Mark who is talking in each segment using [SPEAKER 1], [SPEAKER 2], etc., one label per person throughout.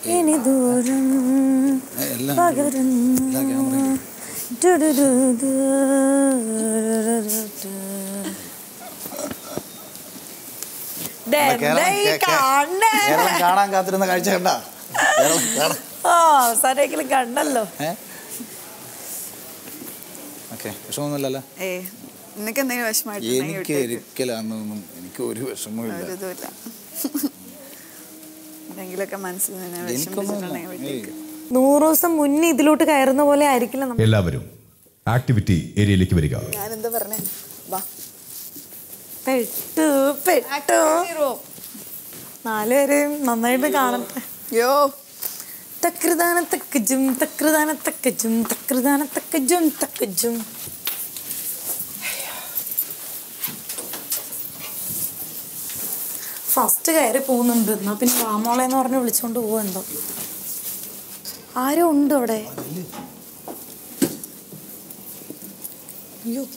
[SPEAKER 1] ഇനി ദൂരം
[SPEAKER 2] ഏ, എല്ലാം
[SPEAKER 1] പകരുന്നു
[SPEAKER 2] എല്ലാ ക്യാമറയിലും.
[SPEAKER 1] ടുടുടുടു. ദേ,
[SPEAKER 2] കേരളം
[SPEAKER 1] ദേ ഈ
[SPEAKER 2] കേ- കേ-
[SPEAKER 1] കാണണേ.
[SPEAKER 2] കേരളം കാണാൻ കാത്തിരുന്ന കാഴ്ച കണ്ട കേരളം കാണാൻ
[SPEAKER 1] ആ അവസാനെങ്കിലും കണ്ടല്ലോ
[SPEAKER 2] ഏ ഓക്കെ വിഷമൊന്നുമില്ലല്ലോ
[SPEAKER 3] ഏ നിനക്ക് എന്തെങ്കിലും വിഷമമായിട്ടുണ്ടെങ്കിൽ
[SPEAKER 2] എനിക്ക്
[SPEAKER 3] വിട്ടേക്ക്.
[SPEAKER 2] ഒരിക്കലും അന്നൊന്നും എനിക്ക് ഒരു വിഷമവും ഇല്ല
[SPEAKER 3] ഒരു ഇതുമില്ല എന്തെങ്കിലുമൊക്കെ മനസ്സിൽ നിന്ന്
[SPEAKER 2] എനിക്കൊന്നും
[SPEAKER 3] വിഷമിച്ചിട്ടുണ്ടെങ്കിൽ വിട്ടേക്ക്
[SPEAKER 1] നൂറ് ദിവസം മുന്നേ ഇതിലോട്ട് കയറുന്ന പോലെ ആയിരിക്കില്ല നമ്മൾ
[SPEAKER 4] എല്ലാവരും ആക്ടിവിറ്റി ഏരിയയിലേക്ക് വരിക
[SPEAKER 3] ഞാനെന്താ പറഞ്ഞേ വാ
[SPEAKER 1] പെട്ടു പെട്ടു നാലുപേരെയും നന്നായിട്ട് കാണട്ടെ
[SPEAKER 3] യോ
[SPEAKER 1] തക്കൃതാന തക്കജും തക്കൃതാന തക്കജും തക്കൃതാന തക്കജും തക്കജും ഫസ്റ്റ് കയറി പോകുന്നുണ്ട് എന്നാ പിന്നെ വാമോളെ എന്ന് പറഞ്ഞ് വിളിച്ചോണ്ട് പോവെന്തോ ആരോ ഉണ്ട് അവിടെ അയ്യോ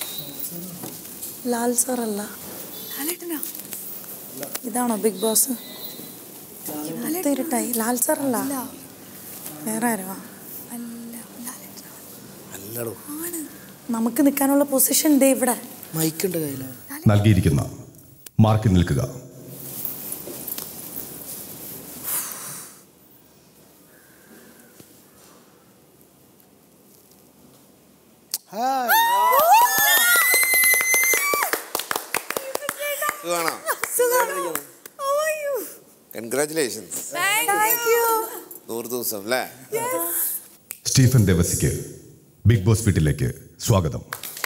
[SPEAKER 1] ലാൽ സാറല്ല
[SPEAKER 3] ലാലേട്ടനാ
[SPEAKER 1] ഇതാണോ ബിഗ് ബോസ് ഇരുട്ടായി ലാൽ സാറല്ല വേറെ ആരോ
[SPEAKER 3] അല്ല ലാലേട്ടനാ
[SPEAKER 5] അല്ലടോ
[SPEAKER 1] നമുക്ക് നിൽക്കാനുള്ള പൊസിഷൻ ദേ ഇവിടെ
[SPEAKER 5] മൈക്കുണ്ട് കയ്യില്
[SPEAKER 4] നൽകിയിരിക്കുന്ന മാർക്കിൽ നിൽക്കുക
[SPEAKER 5] ഹായ്
[SPEAKER 6] സുഖാണോ കൺഗ്രാറ്റുലേഷൻസ് നൂറ് ദിവസം അല്ലേ
[SPEAKER 4] സ്റ്റീഫൻ ദേവസിക്ക് ബിഗ് ബോസ് വീട്ടിലേക്ക് സ്വാഗതം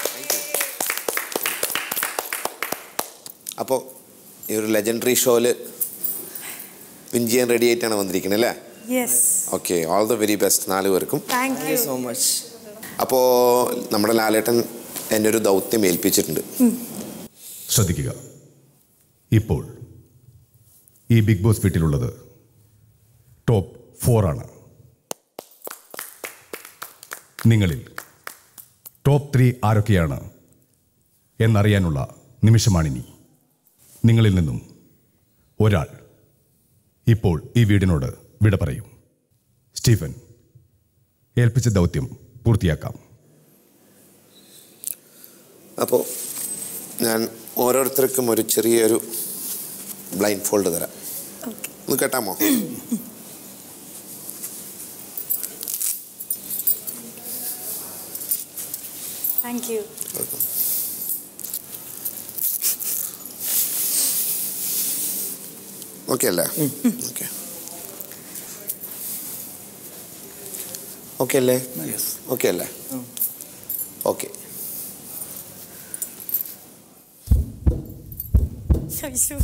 [SPEAKER 6] അപ്പോൾ ഈ ഒരു ലെജൻഡറി ഷോയിൽ വിൻ ചെയ്യാൻ റെഡി ആയിട്ടാണ് വന്നിരിക്കുന്നത് അല്ലേ
[SPEAKER 1] yes
[SPEAKER 6] okay all the very best നാല് പേർക്കും
[SPEAKER 1] താങ്ക് യു
[SPEAKER 5] സോ മച്ച്
[SPEAKER 6] അപ്പോൾ നമ്മുടെ ലാലേട്ടൻ എന്നെ ഒരു ദൗത്യം ഏൽപ്പിച്ചിട്ടുണ്ട്
[SPEAKER 4] ശ്രദ്ധിക്കുക ഇപ്പോൾ ഈ ബിഗ് ബോസ് വീട്ടിലുള്ളത് ടോപ്പ് ഫോർ ആണ് നിങ്ങളിൽ ടോപ്പ് ത്രീ ആരൊക്കെയാണ് എന്നറിയാനുള്ള നിമിഷമാണിനി നിങ്ങളിൽ നിന്നും ഒരാൾ ഇപ്പോൾ ഈ വീടിനോട് വിട പറയും സ്റ്റീഫൻ ഏൽപ്പിച്ച ദൗത്യം പൂർത്തിയാക്കാം
[SPEAKER 6] അപ്പോൾ ഞാൻ ഓരോരുത്തർക്കും ഒരു ചെറിയൊരു ബ്ലൈൻഡ് ഫോൾഡ് തരാം ഒന്ന് കേട്ടാമോ
[SPEAKER 1] താങ്ക് യു
[SPEAKER 6] ഓക്കെ അല്ലേ ഓക്കെ ഓക്കെ അല്ലേ ഓക്കെ അല്ലേ ഓക്കെ
[SPEAKER 1] അയ്യോ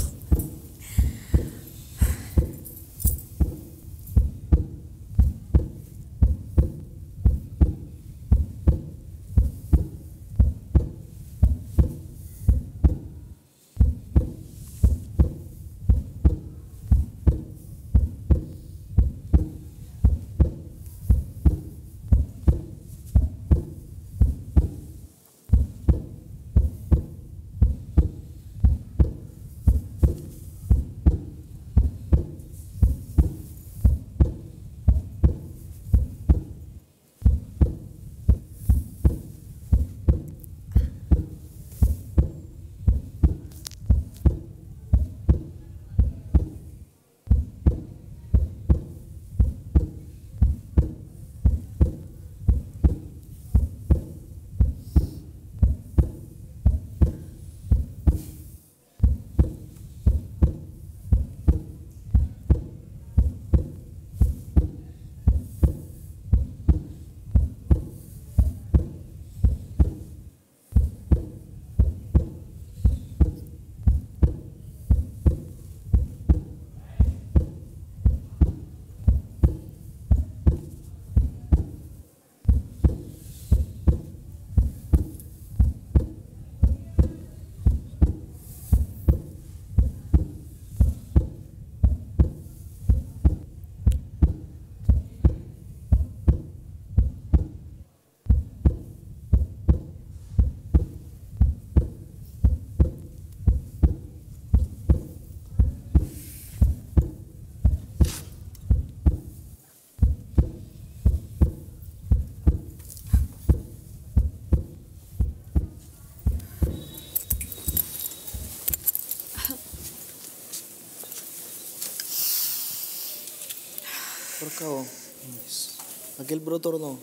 [SPEAKER 5] തുറക്കാവോ അഖിൽ ബ്രോ തുറന്നോ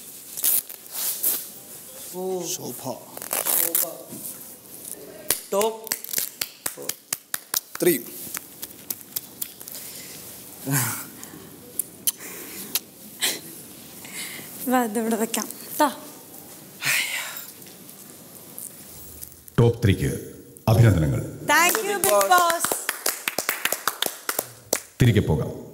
[SPEAKER 5] ഓ
[SPEAKER 2] ശോഭ
[SPEAKER 5] ടോപ്പ്
[SPEAKER 2] ത്രീ
[SPEAKER 1] വാ ഇതിവിടെ വെക്കാം ട്ടാ
[SPEAKER 4] ടോപ്പ് ത്രീക്ക് അഭിനന്ദനങ്ങൾ
[SPEAKER 1] താങ്ക് യു ബിഗ് ബോസ്
[SPEAKER 4] തിരികെ പോകാം